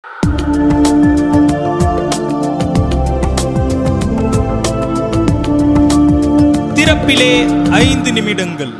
திறப்பிலே ஐந்து நிமிடங்கள்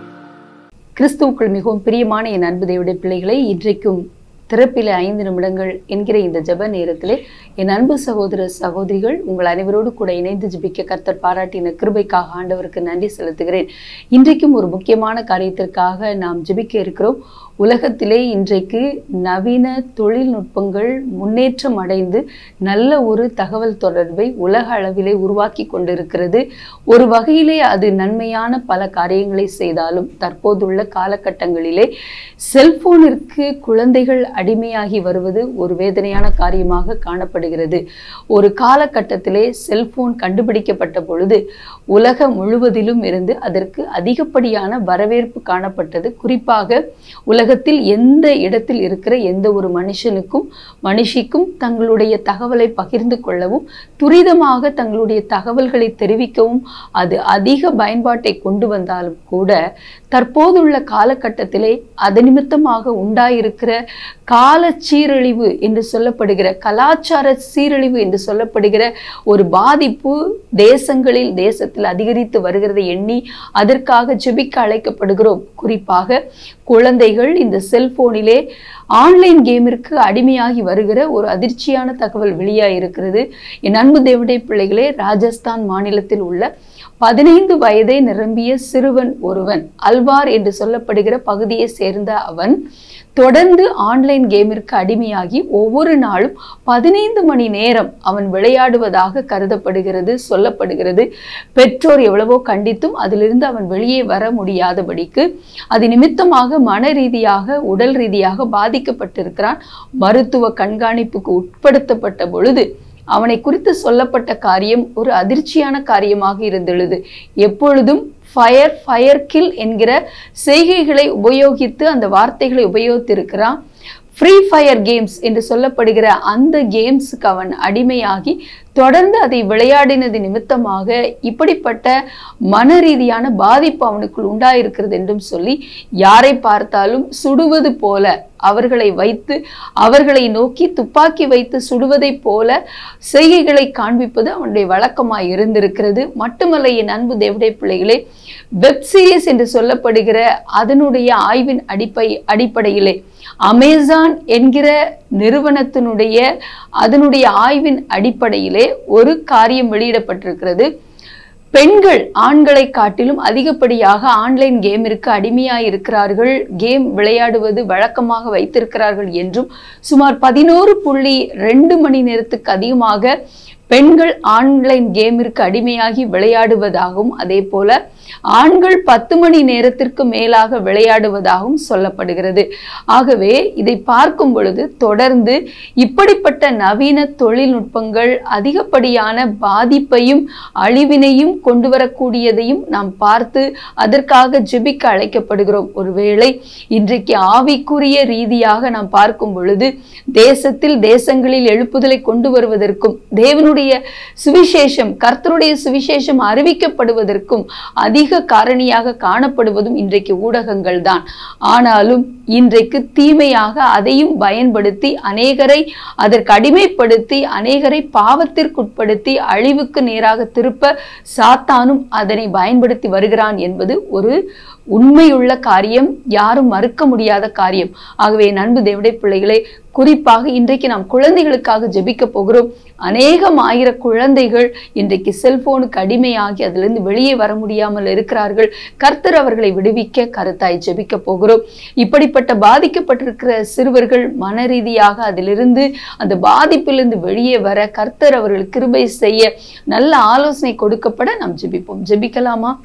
கிறிஸ்துவுக்குள் மிகவும் பிரியமான என் அன்பு தேவடைய பிள்ளைகளை இன்றைக்கும் திறப்பில ஐந்து நிமிடங்கள் என்கிற இந்த ஜெப நேரத்திலே என் அன்பு சகோதர சகோதரிகள் உங்கள் அனைவரோடு கூட இணைந்து ஜெபிக்க கர்த்தர் பாராட்டின கிருபைக்காக ஆண்டவருக்கு நன்றி செலுத்துகிறேன் இன்றைக்கும் ஒரு முக்கியமான காரியத்திற்காக நாம் ஜெபிக்க இருக்கிறோம் உலகத்திலே இன்றைக்கு நவீன தொழில்நுட்பங்கள் முன்னேற்றம் அடைந்து நல்ல ஒரு தகவல் தொடர்பை உலக அளவிலே உருவாக்கி கொண்டிருக்கிறது ஒரு வகையிலே அது நன்மையான பல காரியங்களை செய்தாலும் தற்போதுள்ள காலகட்டங்களிலே செல்போனிற்கு குழந்தைகள் அடிமையாகி வருவது ஒரு வேதனையான காரியமாக காணப்படுகிறது ஒரு காலகட்டத்திலே செல்போன் கண்டுபிடிக்கப்பட்ட பொழுது உலகம் முழுவதிலும் இருந்து அதற்கு அதிகப்படியான வரவேற்பு காணப்பட்டது குறிப்பாக உலகத்தில் எந்த இடத்தில் இருக்கிற எந்த ஒரு மனுஷனுக்கும் மனுஷிக்கும் தங்களுடைய தகவலை பகிர்ந்து கொள்ளவும் துரிதமாக தங்களுடைய தகவல்களை தெரிவிக்கவும் அது அதிக பயன்பாட்டை கொண்டு வந்தாலும் கூட தற்போதுள்ள காலகட்டத்திலே அது நிமித்தமாக உண்டாயிருக்கிற கால சீரழிவு என்று சொல்லப்படுகிற கலாச்சார சீரழிவு என்று சொல்லப்படுகிற ஒரு பாதிப்பு தேசங்களில் தேசத்தில் அதிகரித்து வருகிறதை எண்ணி அதற்காக ஜெபிக்க அழைக்கப்படுகிறோம் குறிப்பாக குழந்தைகள் இந்த செல்போனிலே ஆன்லைன் கேமிற்கு அடிமையாகி வருகிற ஒரு அதிர்ச்சியான தகவல் வெளியாக இருக்கிறது என் அன்பு தேவடைய பிள்ளைகளே ராஜஸ்தான் மாநிலத்தில் உள்ள பதினைந்து வயதை நிரம்பிய சிறுவன் ஒருவன் அல்வார் என்று சொல்லப்படுகிற பகுதியை சேர்ந்த அவன் தொடர்ந்து ஆன்லைன் கேமிற்கு அடிமையாகி ஒவ்வொரு நாளும் பதினைந்து மணி நேரம் அவன் விளையாடுவதாக கருதப்படுகிறது சொல்லப்படுகிறது பெற்றோர் எவ்வளவோ கண்டித்தும் அதிலிருந்து அவன் வெளியே வர முடியாதபடிக்கு அது நிமித்தமாக மன ரீதியாக உடல் ரீதியாக பாதிக்கப்பட்டிருக்கிறான் மருத்துவ கண்காணிப்புக்கு உட்படுத்தப்பட்ட பொழுது அவனை குறித்து சொல்லப்பட்ட காரியம் ஒரு அதிர்ச்சியான காரியமாக இருந்துள்ளது எப்பொழுதும் ஃபயர் ஃபயர் கில் என்கிற செய்கைகளை உபயோகித்து அந்த வார்த்தைகளை உபயோகித்திருக்கிறான் ஃப்ரீ ஃபயர் கேம்ஸ் என்று சொல்லப்படுகிற அந்த கேம்ஸுக்கு அவன் அடிமையாகி தொடர்ந்து அதை விளையாடினது நிமித்தமாக இப்படிப்பட்ட மன ரீதியான பாதிப்பு அவனுக்குள் உண்டாயிருக்கிறது என்றும் சொல்லி யாரை பார்த்தாலும் சுடுவது போல அவர்களை வைத்து அவர்களை நோக்கி துப்பாக்கி வைத்து சுடுவதைப் போல செய்கைகளை காண்பிப்பது அவனுடைய வழக்கமாய் இருந்திருக்கிறது மட்டுமல்ல என் அன்பு தேவடைய பிள்ளைகளே வெப் சீரிஸ் என்று சொல்லப்படுகிற அதனுடைய ஆய்வின் அடிப்பை அடிப்படையிலே அமேசான் என்கிற நிறுவனத்தினுடைய அதனுடைய ஆய்வின் அடிப்படையிலே ஒரு காரியம் வெளியிடப்பட்டிருக்கிறது பெண்கள் ஆண்களை காட்டிலும் அதிகப்படியாக ஆன்லைன் கேமிற்கு அடிமையாய் இருக்கிறார்கள் கேம் விளையாடுவது வழக்கமாக வைத்திருக்கிறார்கள் என்றும் சுமார் பதினோரு புள்ளி ரெண்டு மணி நேரத்துக்கு அதிகமாக பெண்கள் ஆன்லைன் கேமிற்கு அடிமையாகி விளையாடுவதாகவும் அதே போல ஆண்கள் பத்து மணி நேரத்திற்கு மேலாக விளையாடுவதாகவும் சொல்லப்படுகிறது ஆகவே இதை பார்க்கும் பொழுது தொடர்ந்து இப்படிப்பட்ட நவீன தொழில்நுட்பங்கள் அதிகப்படியான பாதிப்பையும் அழிவினையும் கொண்டு வரக்கூடியதையும் நாம் பார்த்து அதற்காக ஜெபிக்க அழைக்கப்படுகிறோம் ஒருவேளை இன்றைக்கு ஆவிக்குரிய ரீதியாக நாம் பார்க்கும் பொழுது தேசத்தில் தேசங்களில் எழுப்புதலை கொண்டு வருவதற்கும் தேவனுடைய சுவிசேஷம் கர்த்தருடைய சுவிசேஷம் அறிவிக்கப்படுவதற்கும் அதிக காரணியாக காணப்படுவதும் இன்றைக்கு ஊடகங்கள் தான் ஆனாலும் இன்றைக்கு தீமையாக அதையும் பயன்படுத்தி அநேகரை அதற்கு அடிமைப்படுத்தி அநேகரை பாவத்திற்குட்படுத்தி அழிவுக்கு நேராக திருப்ப சாத்தானும் அதனை பயன்படுத்தி வருகிறான் என்பது ஒரு உண்மையுள்ள காரியம் யாரும் மறுக்க முடியாத காரியம் ஆகவே நண்பு தேவடைய பிள்ளைகளே குறிப்பாக இன்றைக்கு நாம் குழந்தைகளுக்காக ஜெபிக்க போகிறோம் அநேகம் ஆயிர குழந்தைகள் இன்றைக்கு செல்போனுக்கு அடிமையாகி அதிலிருந்து வெளியே வர முடியாமல் இருக்கிறார்கள் கர்த்தர் அவர்களை விடுவிக்க கருத்தாய் ஜெபிக்க போகிறோம் இப்படிப்பட்ட பாதிக்கப்பட்டிருக்கிற சிறுவர்கள் மன ரீதியாக அதிலிருந்து அந்த பாதிப்பிலிருந்து வெளியே வர கர்த்தர் அவர்களுக்கு கிருபை செய்ய நல்ல ஆலோசனை கொடுக்கப்பட நாம் ஜெபிப்போம் ஜெபிக்கலாமா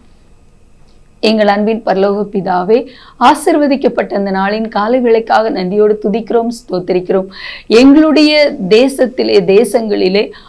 எங்கள் அன்பின் பரலோக பிதாவே ஆசிர்வதிக்கப்பட்ட அந்த நாளின் காலை வேளைக்காக நன்றியோடு துதிக்கிறோம் ஸ்தோத்திரிக்கிறோம் எங்களுடைய தேசத்திலே தேசங்களிலே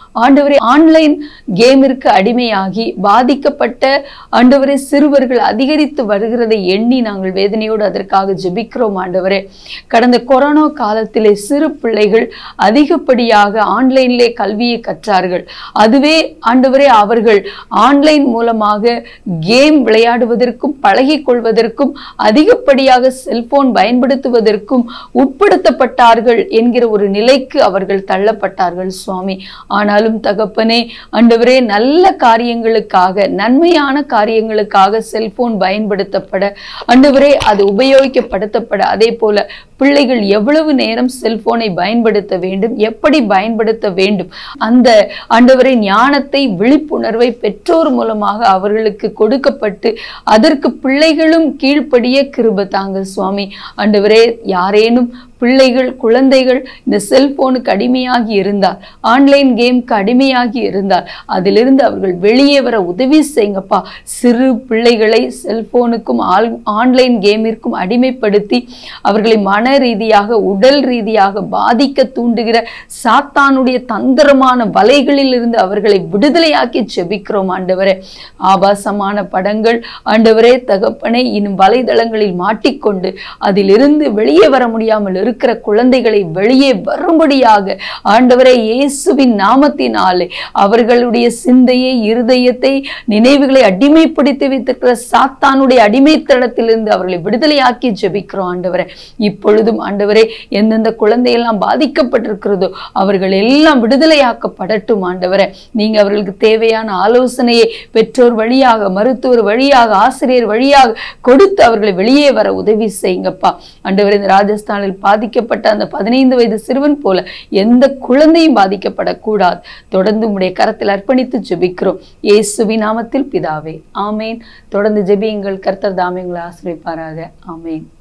ஆண்டவரே ஆன்லைன் கேமிற்கு அடிமையாகி பாதிக்கப்பட்ட ஆண்டவரே சிறுவர்கள் அதிகரித்து வருகிறதை எண்ணி நாங்கள் வேதனையோடு அதற்காக ஜெபிக்கிறோம் ஆண்டவரே கடந்த கொரோனா காலத்திலே சிறு பிள்ளைகள் அதிகப்படியாக ஆன்லைனிலே கல்வியை கற்றார்கள் அதுவே ஆண்டவரே அவர்கள் ஆன்லைன் மூலமாக கேம் விளையாடுவதற்கும் பழகிக் கொள்வதற்கும் அதிகப்படியாக செல்போன் பயன்படுத்துவதற்கும் உட்படுத்தப்பட்டார்கள் என்கிற ஒரு நிலைக்கு அவர்கள் தள்ளப்பட்டார்கள் சுவாமி ஆனாலும் தகப்பனே ஆண்டவரே நல்ல காரியங்களுக்காக நன்மையான காரியங்களுக்காக செல்போன் பயன்படுத்தப்பட ஆண்டவரே அது உபயோகிக்கப்படுத்தப்பட அதே போல பிள்ளைகள் எவ்வளவு நேரம் செல்போனை பயன்படுத்த வேண்டும் எப்படி பயன்படுத்த வேண்டும் அந்த ஆண்டவரை ஞானத்தை விழிப்புணர்வை பெற்றோர் மூலமாக அவர்களுக்கு கொடுக்கப்பட்டு அதற்கு பிள்ளைகளும் கீழ்ப்படிய கிருப தாங்க சுவாமி ஆண்டவரே யாரேனும் பிள்ளைகள் குழந்தைகள் இந்த செல்போனுக்கு அடிமையாகி இருந்தால் ஆன்லைன் கேம்க்கு அடிமையாகி இருந்தால் அதிலிருந்து அவர்கள் வெளியே வர உதவி செய்யுங்கப்பா சிறு பிள்ளைகளை செல்போனுக்கும் ஆல் ஆன்லைன் கேமிற்கும் அடிமைப்படுத்தி அவர்களை மன ரீதியாக உடல் ரீதியாக பாதிக்க தூண்டுகிற சாத்தானுடைய தந்திரமான வலைகளில் இருந்து அவர்களை விடுதலையாக்கி செபிக்கிறோம் ஆண்டவரே ஆபாசமான படங்கள் ஆண்டவரே தகப்பனை இன்னும் வலைதளங்களில் மாட்டிக்கொண்டு அதிலிருந்து வெளியே வர முடியாமல் இருக்கிற குழந்தைகளை வெளியே வரும்படியாக ஆண்டவரே இயேசுவின் நாமத்தினாலே அவர்களுடைய சிந்தையை இருதயத்தை நினைவுகளை அடிமைப்படுத்தி வைத்திருக்கிற சாத்தானுடைய அடிமைத்தனத்திலிருந்து அவர்களை விடுதலையாக்கி ஜெபிக்கிறோம் ஆண்டவரே இப்பொழுதும் ஆண்டவரே எந்தெந்த குழந்தையெல்லாம் பாதிக்கப்பட்டிருக்கிறதோ அவர்கள் எல்லாம் விடுதலையாக்கப்படட்டும் ஆண்டவரே நீங்க அவர்களுக்கு தேவையான ஆலோசனையை பெற்றோர் வழியாக மருத்துவர் வழியாக ஆசிரியர் வழியாக கொடுத்து அவர்களை வெளியே வர உதவி செய்யுங்கப்பா ஆண்டவரே இந்த ராஜஸ்தானில் பாதிக்கப்பட்ட அந்த பதினைந்து வயது சிறுவன் போல எந்த குழந்தையும் பாதிக்கப்படக்கூடாது தொடர்ந்து உம்முடைய கரத்தில் அர்ப்பணித்து ஜெபிக்கிறோம் இயேசுவின் நாமத்தில் பிதாவே ஆமேன் தொடர்ந்து ஜெபியுங்கள் கர்த்தர் தாமே உங்களை ஆசிரியப்பாராக ஆமேன்